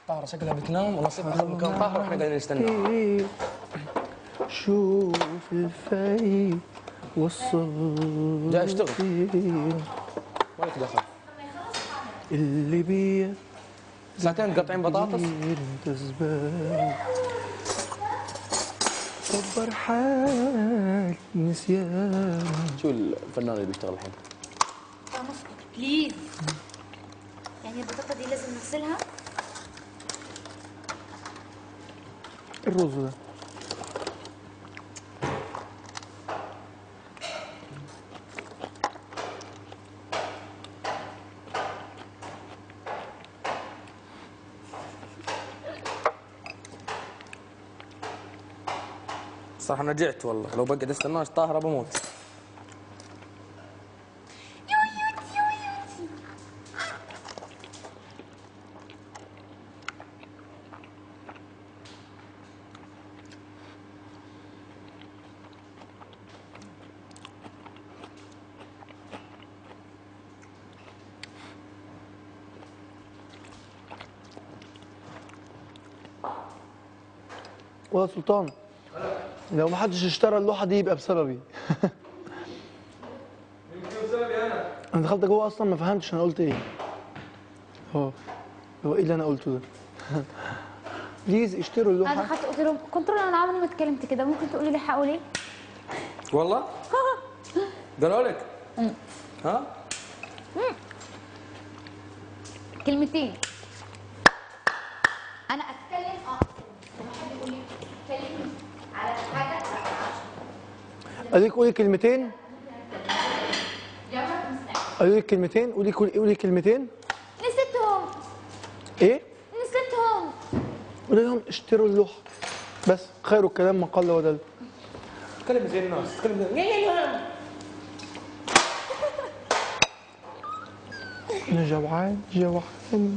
طاهرة شكلها بتنام والله سيب اخذ مكان طاهرة واحنا قاعدين نستنى إيه، شوف الفاي وصل جاي أشتغل. فين ما لك دخل اللي بيه ساعتين قاطعين بطاطس انت زبال صبر حال نسيان شو الفنان اللي بيشتغل الحين بليز يعني البطاطا دي لازم نغسلها الرز ده صراحة انا جعت والله لو بقعد استناش طاهرة بموت ويا سلطان لو ما حدش اشترى اللوحه دي يبقى بسببي انا دخلت جوه اصلا ما فهمتش انا قلت ايه هو هو ايه اللي انا قلته ده بليز اشتروا انا اللوحه دخلت قلت لهم كنترول انا عمري ما اتكلمت كده ممكن تقولي لي هقول ايه والله قالوا لك ها كلمتين انا اتكلم اه لما حد يقول لي كلمني على حاجه قالوا لك قولي كلمتين يا رب مستعد قالوا لك كلمتين قولي قولي كلمتين نسيتهم ايه نسيتهم قولي لهم اشتروا اللوحه بس خير الكلام ما قل ودل تكلم زي الناس تكلم زي انا جوعان جوعان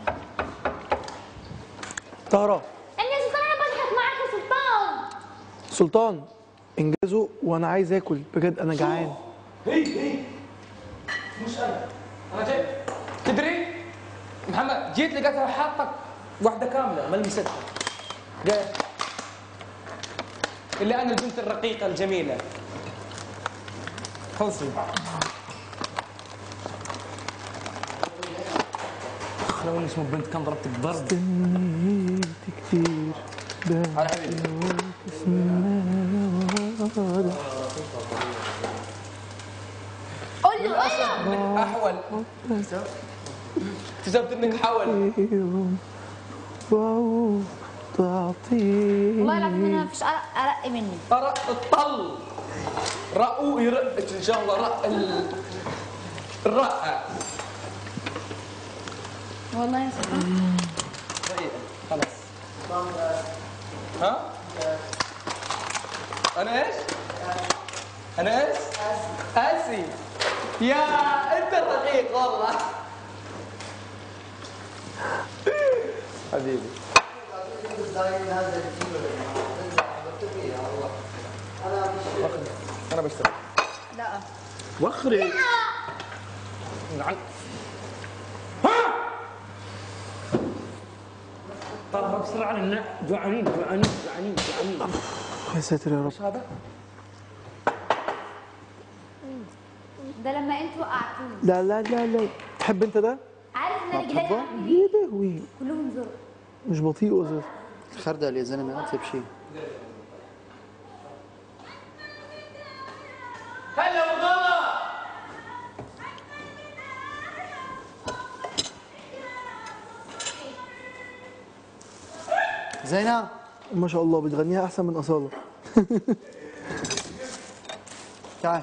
طهرة اني يا سلطان انا بضحك معاك يا سلطان سلطان انجزوا وانا عايز اكل بجد انا جعان هي هي مش انا انا جاي تدري محمد جيت لقيتها حاطه واحده كامله ما لمستها جاي اللي انا البنت الرقيقه الجميله خلصي اخ لو اني اسمه بنت كان ضربتك ضرب استنيت كتير على حبيبي قول له قول له انك احول اكتشفت انك حول بيهم وعود تعطيني والله العظيم انا مفيش ارق ارق مني أرق الطل رأو يرقك إن شاء الله رأ ال... الرأة والله يا سلطان دقيقة خلاص ها؟ أنا إيش؟ أنا إيش؟ آسي يا أنت الرقيق والله حبيبي وخري أنا بشتغل لا وخري نعم ها طلع بسرعة لأن جوعانين جوعانين جوعانين جوعانين يا ساتر يا رب ايش هذا؟ ده لما انت وقعتوني لا لا لا لا تحب انت ده؟ عارف ان تحبه؟ رجلي يا لهوي كلهم زرق مش بطيء اساسا خردل يا زلمه اطيب شيء هلا والله زينة ما شاء الله بتغنيها احسن من اصاله تعال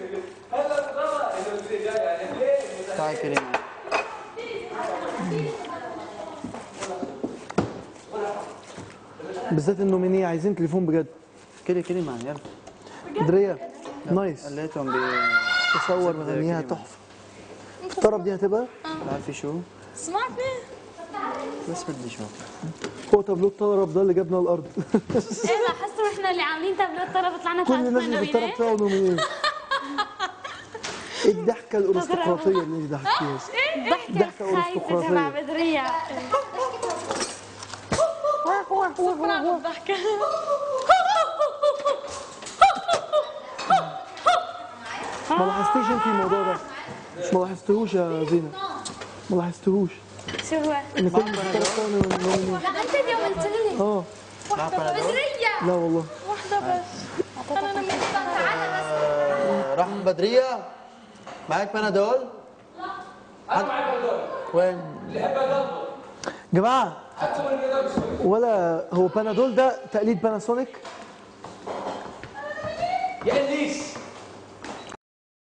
تعال كريم بالذات النومينيه عايزين تليفون بجد كريم كريم معي يلا دريا نايس خليتهم ب تصور مغنيها تحفه الطرب دي هتبقى عارفه شو سمعتني بس بدي اشوف هو تابلو الطرب ده اللي جابنا الارض ايه ما حسوا احنا اللي عاملين تابلو الطلبه طلعنا كل الناس اللي في الطرب بتاعه نومينيه ايه الضحكه الارستقراطيه اللي انت ضحكتيها ضحكة ضحكة خايفة أرستقراطية. تبع بدرية صفر على الضحكة ما لاحظتيش انت الموضوع ده ما لاحظتهوش يا زينب ما لاحظتهوش شو هو؟ ان كل السرطان والنوم- لا انت اليوم قلت لي اه واحدة بس بدرية لا والله واحدة بس أنا نمت تعالى بس آه، راح بدريه معاك بنادول انا معاك بنادول وين اللي يحب بنادول جماعه حتى من بنادول شوي ولا هو بانادول ده تقليد باناسونيك يا انيس